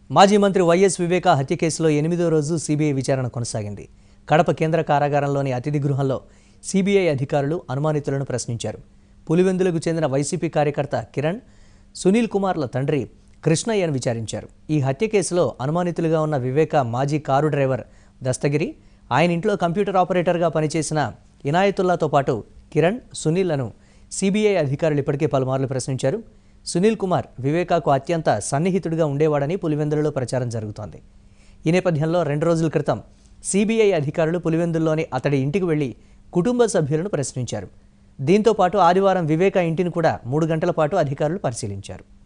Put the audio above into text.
మాజీ మంత్రి వైఎస్ వివేక హత్య కేసులో ఎనిమిదో రోజు సిబిఐ విచారణ కొనసాగింది కడప కేంద్ర కారాగారంలోని అతిథి గృహంలో సిబిఐ అధికారులు అనుమానితులను ప్రశ్నించారు పులివెందులకు చెందిన వైసీపీ కార్యకర్త కిరణ్ సునీల్ కుమార్ల తండ్రి కృష్ణయ్యను విచారించారు ఈ హత్య కేసులో అనుమానితులుగా ఉన్న వివేక మాజీ కారు డ్రైవర్ దస్తగిరి ఆయన ఇంట్లో కంప్యూటర్ ఆపరేటర్గా పనిచేసిన ఇనాయతుల్లాతో పాటు కిరణ్ సునీల్లను సిబిఐ అధికారులు ఇప్పటికే పలుమార్లు ప్రశ్నించారు సునీల్ కుమార్ వివేకాకు అత్యంత సన్నిహితుడిగా ఉండేవాడని పులివెందులలో ప్రచారం జరుగుతోంది ఈ నేపథ్యంలో రెండు రోజుల క్రితం సిబిఐ అధికారులు పులివెందుల్లోని అతడి ఇంటికి వెళ్లి కుటుంబ సభ్యులను ప్రశ్నించారు దీంతో పాటు ఆదివారం వివేక ఇంటిని కూడా మూడు గంటల పాటు అధికారులు పరిశీలించారు